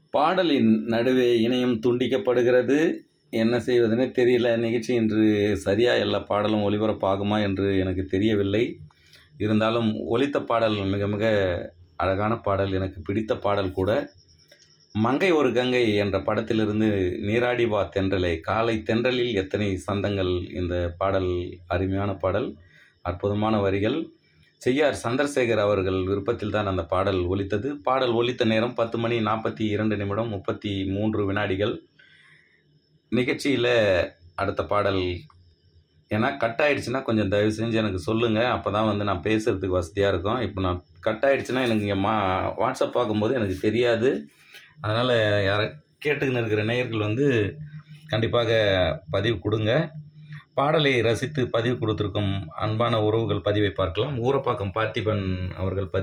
பாடலின் நடுவே இணையம் துண்டிக்கப்படுகிறது என்ன செய்வதுன்னே தெரியல நிகழ்ச்சி இன்று சரியாக எல்லா பாடலும் ஒளிபரப்பாகுமா என்று எனக்கு தெரியவில்லை இருந்தாலும் ஒலித்த பாடல் மிக மிக அழகான பாடல் எனக்கு பிடித்த பாடல் கூட மங்கை ஒரு கங்கை என்ற படத்திலிருந்து நீராடி வா தென்றலை காலை தென்றலில் எத்தனை சந்தங்கள் இந்த பாடல் அருமையான பாடல் அற்புதமான வரிகள் செய்யார் சந்திரசேகர் அவர்கள் விருப்பத்தில் தான் அந்த பாடல் ஒலித்தது பாடல் ஒலித்த நேரம் பத்து மணி நாற்பத்தி இரண்டு நிமிடம் முப்பத்தி மூன்று வினாடிகள் நிகழ்ச்சியில் அடுத்த பாடல் ஏன்னா கட் ஆயிடுச்சுன்னா கொஞ்சம் தயவு செஞ்சு எனக்கு சொல்லுங்கள் அப்போ தான் வந்து நான் பேசுகிறதுக்கு வசதியாக இருக்கும் இப்போ நான் கட் ஆயிடுச்சுன்னா எனக்கு இங்கே மா வாட்ஸ்அப் பார்க்கும்போது எனக்கு தெரியாது அதனால் யாரை கேட்டுக்கின்னு இருக்கிற நேயர்கள் வந்து கண்டிப்பாக பதிவு கொடுங்க பாடலை ரசித்து பதிவு கொடுத்துருக்கும் அன்பான உறவுகள் பதிவை பார்க்கலாம் ஊரப்பாக்கம் பார்த்திபன் அவர்கள் பதிவு